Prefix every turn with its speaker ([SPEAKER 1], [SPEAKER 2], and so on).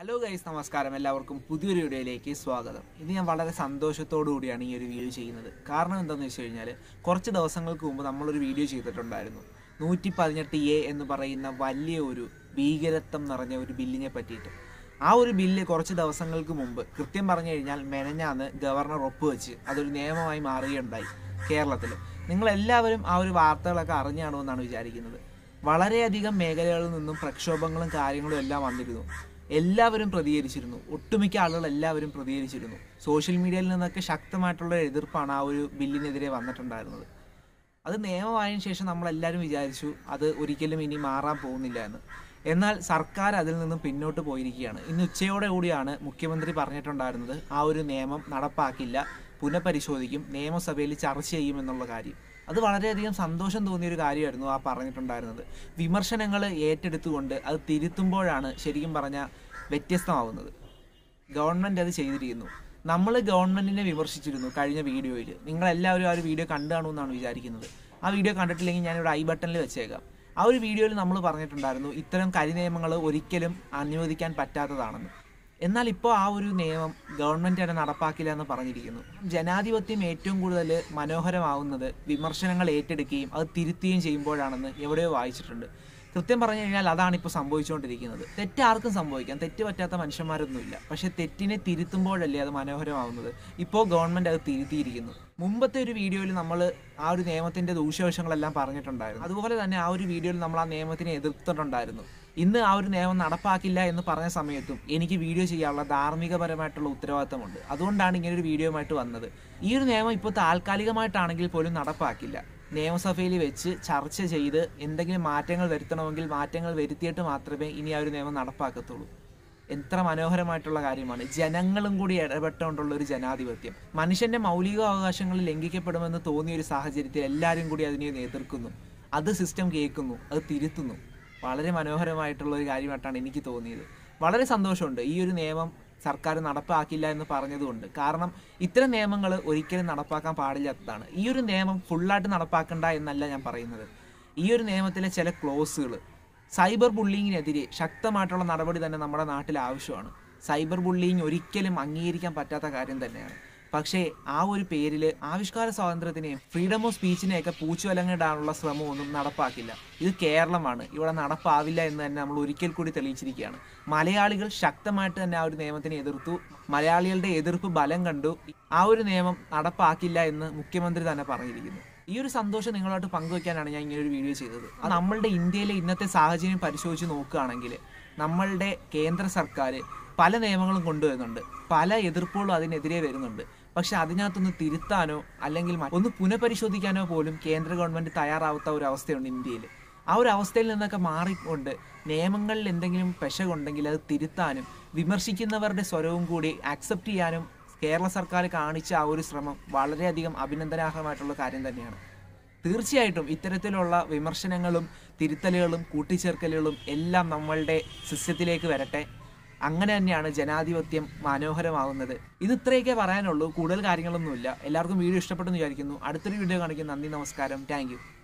[SPEAKER 1] hello guys നമസ്കാരം എല്ലാവർക്കും പുതിയൊരു വീഡിയോയിലേക്ക് സ്വാഗതം ഇത് ഞാൻ വളരെ സന്തോഷത്തോടു കൂടിയാണ് ഈ ഒരു വീഡിയോ ചെയ്യുന്നത് കാരണം എന്താണെന്ന് വെച്ച് കഴിഞ്ഞാൽ കുറച്ച് ദിവസങ്ങൾക്ക് മുമ്പ് നമ്മളൊരു വീഡിയോ ചെയ്തിട്ടുണ്ടായിരുന്നു നൂറ്റി പതിനെട്ട് എ എന്ന് പറയുന്ന വലിയ ഒരു ഭീകരത്വം നിറഞ്ഞ ഒരു ബില്ലിനെ പറ്റിയിട്ട് ആ ഒരു ബില്ല് കുറച്ച് ദിവസങ്ങൾക്ക് മുമ്പ് കൃത്യം പറഞ്ഞു കഴിഞ്ഞാൽ മെനഞ്ഞാന്ന് ഗവർണർ ഒപ്പുവെച്ച് അതൊരു നിയമമായി മാറുകയുണ്ടായി കേരളത്തിൽ നിങ്ങളെല്ലാവരും ആ ഒരു വാർത്തകളൊക്കെ അറിഞ്ഞാണോ എന്നാണ് വിചാരിക്കുന്നത് വളരെയധികം മേഖലകളിൽ നിന്നും പ്രക്ഷോഭങ്ങളും കാര്യങ്ങളും എല്ലാം വന്നിരുന്നു എല്ലാവരും പ്രതികരിച്ചിരുന്നു ഒട്ടുമിക്ക ആളുകൾ എല്ലാവരും പ്രതികരിച്ചിരുന്നു സോഷ്യൽ മീഡിയയിൽ നിന്നൊക്കെ ശക്തമായിട്ടുള്ള ഒരു എതിർപ്പാണ് ആ ഒരു ബില്ലിനെതിരെ വന്നിട്ടുണ്ടായിരുന്നത് അത് നിയമമായതിനു ശേഷം നമ്മളെല്ലാവരും വിചാരിച്ചു അത് ഒരിക്കലും ഇനി മാറാൻ പോകുന്നില്ല എന്ന് എന്നാൽ സർക്കാർ അതിൽ നിന്നും പിന്നോട്ട് പോയിരിക്കുകയാണ് ഇന്ന് ഉച്ചയോടെ കൂടിയാണ് മുഖ്യമന്ത്രി പറഞ്ഞിട്ടുണ്ടായിരുന്നത് ആ ഒരു നിയമം നടപ്പാക്കില്ല പുനഃപരിശോധിക്കും നിയമസഭയിൽ ചർച്ച ചെയ്യും എന്നുള്ള കാര്യം അത് വളരെയധികം സന്തോഷം തോന്നിയ ഒരു കാര്യമായിരുന്നു ആ പറഞ്ഞിട്ടുണ്ടായിരുന്നത് വിമർശനങ്ങൾ ഏറ്റെടുത്തുകൊണ്ട് അത് തിരുത്തുമ്പോഴാണ് ശരിക്കും പറഞ്ഞാൽ വ്യത്യസ്തമാവുന്നത് ഗവൺമെൻറ് അത് ചെയ്തിരിക്കുന്നു നമ്മൾ ഗവൺമെൻറ്റിനെ വിമർശിച്ചിരുന്നു കഴിഞ്ഞ വീഡിയോയിൽ നിങ്ങളെല്ലാവരും ആ ഒരു വീഡിയോ കണ്ടു കാണുമെന്നാണ് വിചാരിക്കുന്നത് ആ വീഡിയോ കണ്ടിട്ടില്ലെങ്കിൽ ഞാനിവിടെ ഐ ബട്ടണിൽ വെച്ചേക്കാം ആ ഒരു വീഡിയോയിൽ നമ്മൾ പറഞ്ഞിട്ടുണ്ടായിരുന്നു ഇത്തരം കരിനിയമങ്ങൾ ഒരിക്കലും അനുവദിക്കാൻ പറ്റാത്തതാണെന്ന് എന്നാൽ ഇപ്പോൾ ആ ഒരു നിയമം ഗവൺമെൻറ് തന്നെ നടപ്പാക്കില്ല എന്ന് പറഞ്ഞിരിക്കുന്നു ജനാധിപത്യം ഏറ്റവും കൂടുതൽ മനോഹരമാവുന്നത് വിമർശനങ്ങൾ ഏറ്റെടുക്കുകയും അത് തിരുത്തുകയും ചെയ്യുമ്പോഴാണെന്ന് എവിടെയോ വായിച്ചിട്ടുണ്ട് കൃത്യം പറഞ്ഞു കഴിഞ്ഞാൽ അതാണ് ഇപ്പോൾ സംഭവിച്ചുകൊണ്ടിരിക്കുന്നത് തെറ്റ് ആർക്കും സംഭവിക്കാം തെറ്റ് പറ്റാത്ത മനുഷ്യന്മാരൊന്നുമില്ല പക്ഷെ തെറ്റിനെ തിരുത്തുമ്പോഴല്ലേ അത് മനോഹരമാവുന്നത് ഇപ്പോൾ ഗവൺമെൻറ് അത് തിരുത്തിയിരിക്കുന്നു മുമ്പത്തെ ഒരു വീഡിയോയിൽ നമ്മൾ ആ ഒരു നിയമത്തിന്റെ ദൂഷ്യവശങ്ങളെല്ലാം പറഞ്ഞിട്ടുണ്ടായിരുന്നു അതുപോലെ തന്നെ ആ ഒരു വീഡിയോയിൽ നമ്മൾ ആ നിയമത്തിനെ എതിർത്തിട്ടുണ്ടായിരുന്നു ഇന്ന് ആ ഒരു നിയമം നടപ്പാക്കില്ല എന്ന് പറഞ്ഞ സമയത്തും എനിക്ക് വീഡിയോ ചെയ്യാനുള്ള ധാർമ്മികപരമായിട്ടുള്ള ഉത്തരവാദിത്തമുണ്ട് അതുകൊണ്ടാണ് ഇങ്ങനെ ഒരു വീഡിയോയുമായിട്ട് വന്നത് ഈ ഒരു നിയമം ഇപ്പോൾ താൽക്കാലികമായിട്ടാണെങ്കിൽ പോലും നടപ്പാക്കില്ല നിയമസഭയിൽ വെച്ച് ചർച്ച ചെയ്ത് എന്തെങ്കിലും മാറ്റങ്ങൾ വരുത്തണമെങ്കിൽ മാറ്റങ്ങൾ വരുത്തിയിട്ട് മാത്രമേ ഇനി ആ ഒരു നിയമം നടപ്പാക്കത്തുള്ളൂ എത്ര മനോഹരമായിട്ടുള്ള കാര്യമാണ് ജനങ്ങളും കൂടി ഇടപെട്ടുകൊണ്ടുള്ള ഒരു ജനാധിപത്യം മനുഷ്യന്റെ മൗലിക അവകാശങ്ങൾ ലംഘിക്കപ്പെടുമെന്ന് തോന്നിയ ഒരു സാഹചര്യത്തിൽ എല്ലാവരും കൂടി അതിനെ എതിർക്കുന്നു അത് സിസ്റ്റം കേൾക്കുന്നു അത് തിരുത്തുന്നു വളരെ മനോഹരമായിട്ടുള്ള ഒരു കാര്യമായിട്ടാണ് എനിക്ക് തോന്നിയത് വളരെ സന്തോഷമുണ്ട് ഈ ഒരു നിയമം സർക്കാർ നടപ്പാക്കില്ല എന്ന് പറഞ്ഞതുകൊണ്ട് കാരണം ഇത്തരം നിയമങ്ങൾ ഒരിക്കലും നടപ്പാക്കാൻ പാടില്ലാത്തതാണ് ഈ ഒരു നിയമം ഫുള്ളായിട്ട് നടപ്പാക്കണ്ട എന്നല്ല ഞാൻ പറയുന്നത് ഈ ഒരു നിയമത്തിലെ ചില ക്ലോസുകൾ സൈബർ ബുള്ളിങ്ങിനെതിരെ ശക്തമായിട്ടുള്ള നടപടി തന്നെ നമ്മുടെ നാട്ടിൽ ആവശ്യമാണ് സൈബർ ബുള്ളിങ് ഒരിക്കലും അംഗീകരിക്കാൻ പറ്റാത്ത കാര്യം തന്നെയാണ് പക്ഷേ ആ ഒരു പേരിൽ ആവിഷ്കാര സ്വാതന്ത്ര്യത്തിനെയും ഫ്രീഡം ഓഫ് സ്പീച്ചിനെയൊക്കെ പൂച്ചുവലങ്ങിടാനുള്ള ശ്രമമൊന്നും നടപ്പാക്കില്ല ഇത് കേരളമാണ് ഇവിടെ നടപ്പാവില്ല എന്ന് തന്നെ നമ്മൾ ഒരിക്കൽ കൂടി തെളിയിച്ചിരിക്കുകയാണ് മലയാളികൾ ശക്തമായിട്ട് തന്നെ ആ ഒരു നിയമത്തിനെ എതിർത്തു മലയാളികളുടെ എതിർപ്പ് ബലം കണ്ടു ആ ഒരു നിയമം നടപ്പാക്കില്ല എന്ന് മുഖ്യമന്ത്രി തന്നെ പറഞ്ഞിരിക്കുന്നു ഈ ഒരു സന്തോഷം നിങ്ങളുമായിട്ട് പങ്കുവയ്ക്കാനാണ് ഞാൻ ഇങ്ങനെ ഒരു വീഡിയോ ചെയ്തത് അത് നമ്മളുടെ ഇന്ത്യയിലെ ഇന്നത്തെ സാഹചര്യം പരിശോധിച്ച് നോക്കുകയാണെങ്കിൽ നമ്മളുടെ കേന്ദ്ര സർക്കാർ പല നിയമങ്ങളും കൊണ്ടുവരുന്നുണ്ട് പല എതിർപ്പുകളും അതിനെതിരെ വരുന്നുണ്ട് പക്ഷെ അതിനകത്തൊന്ന് തിരുത്താനോ അല്ലെങ്കിൽ മ- ഒന്ന് പുനഃപരിശോധിക്കാനോ പോലും കേന്ദ്ര ഗവൺമെന്റ് തയ്യാറാവാത്ത ഒരു അവസ്ഥയുണ്ട് ഇന്ത്യയിൽ ആ ഒരു അവസ്ഥയിൽ നിന്നൊക്കെ മാറിക്കൊണ്ട് നിയമങ്ങളിൽ എന്തെങ്കിലും പെശകുണ്ടെങ്കിൽ അത് തിരുത്താനും വിമർശിക്കുന്നവരുടെ സ്വരവും കൂടി ആക്സെപ്റ്റ് ചെയ്യാനും കേരള സർക്കാർ കാണിച്ച ആ ഒരു ശ്രമം വളരെയധികം അഭിനന്ദനാർഹമായിട്ടുള്ള കാര്യം തന്നെയാണ് തീർച്ചയായിട്ടും ഇത്തരത്തിലുള്ള വിമർശനങ്ങളും തിരുത്തലുകളും കൂട്ടിച്ചേർക്കലുകളും എല്ലാം നമ്മളുടെ സിസ്റ്റത്തിലേക്ക് വരട്ടെ അങ്ങനെ തന്നെയാണ് ജനാധിപത്യം മനോഹരമാവുന്നത് ഇത് ഇത്രയൊക്കെ പറയാനുള്ളൂ കൂടുതൽ കാര്യങ്ങളൊന്നുമില്ല എല്ലാവർക്കും വീഡിയോ ഇഷ്ടപ്പെട്ടെന്ന് വിചാരിക്കുന്നു അടുത്തൊരു വീഡിയോ കാണിക്കും നന്ദി നമസ്കാരം താങ്ക്